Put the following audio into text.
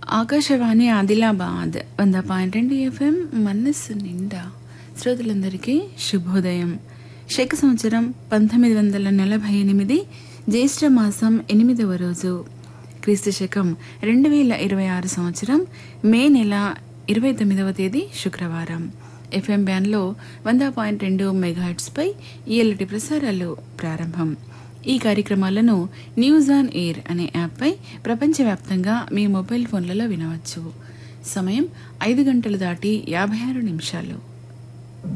ఆకాశవాణి ఆదిలాబాద్ వంద పాయింట్ రెండు ఎఫ్ఎం మనస్సు నిండా శ్రోతలందరికీ శుభోదయం శక సంవత్సరం పంతొమ్మిది వందల నలభై ఎనిమిది జ్యేష్ఠ మాసం ఎనిమిదవ రోజు క్రీస్తు శకం రెండు వేల ఇరవై ఆరు సంవత్సరం మే నెల ఇరవై తొమ్మిదవ తేదీ శుక్రవారం ఎఫ్ఎం బ్యాన్లో వంద పాయింట్ రెండు మెగాహెట్స్పై ఈఎల్టి ప్రసారాలు ప్రారంభం ఈ కార్యక్రమాలను న్యూస్ ఆన్ ఎయిర్ అనే యాప్పై ప్రపంచవ్యాప్తంగా మీ మొబైల్ ఫోన్లలో వినవచ్చు సమయం ఐదు గంటలు దాటి యాభై ఆరు నిమిషాలు